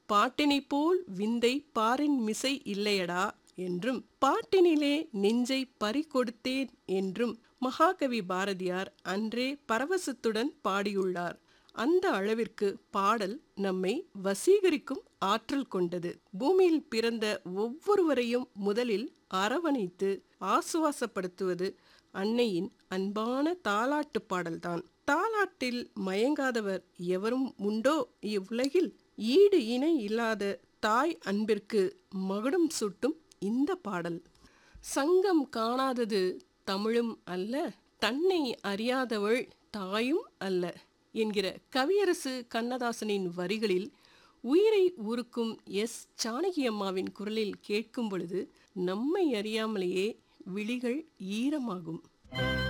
பாட்டினைப் போல் விந்தை பாரின் மிசை இல்லையடா என்றும் பாட்டினிலே நெஞ்சை பறிகொடுத்தேன் என்றும் மகாகவி பாரதியார் அன்றே பரவசத்துடன் பாடியுள்ளார் அந்த அளவிற்கு பாடல் நம்மை வசீகரிக்கும் ஆற்றல் கொண்டது பூமியில் பிறந்த ஒவ்வொருவரையும் முதலில் அரவணைத்து ஆசுவாசப்படுத்துவது அன்னையின் அன்பான தாலாட்டு பாடல்தான் தாலாட்டில் மயங்காதவர் எவரும் உண்டோ இவ்வுலகில் ஈடு இணை இல்லாத தாய் அன்பிற்கு மகுடம் சூட்டும் இந்த பாடல் சங்கம் காணாதது தமிழும் அல்ல தன்னை அறியாதவள் தாயும் அல்ல என்கிற கவியரசு கண்ணதாசனின் வரிகளில் உயிரை உருக்கும் எஸ் ஜானகி அம்மாவின் குரலில் கேட்கும் பொழுது நம்மை அறியாமலேயே விழிகள் ஈரமாகும்